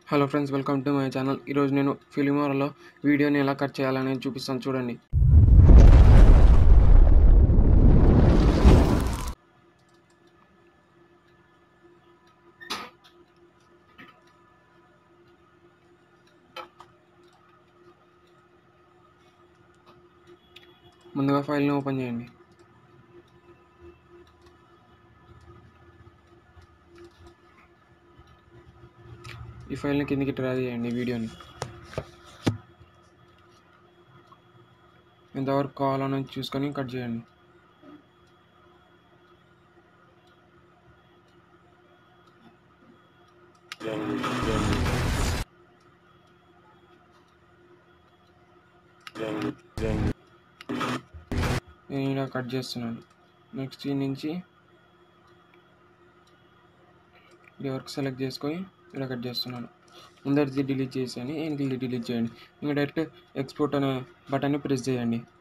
hello friends welcome to my channel ఈరోజు నేను ఫిలిమోరాలో వీడియోని ఎలా కట్ చేయాలనేది చూపిస్తాను చూడండి ముందుగా ఫైల్ని ఓపెన్ చేయండి ఈ ఫైల్ని కిందికి డ్రాగ్ చేయండి వీడియోని ఎంతవరకు కావాలని చూసుకొని కట్ చేయండి నేను ఇలా కట్ చేస్తున్నాను నెక్స్ట్ ఈ నుంచి ఇది వరకు సెలెక్ట్ చేసుకొని ఇలా కట్ చేస్తున్నాను ముందరిది డిలీట్ చేసేయండి వెనకది డిలీట్ చేయండి ఇంకా డైరెక్ట్ ఎక్స్పోర్ట్ అనే బటన్ని ప్రెస్ చేయండి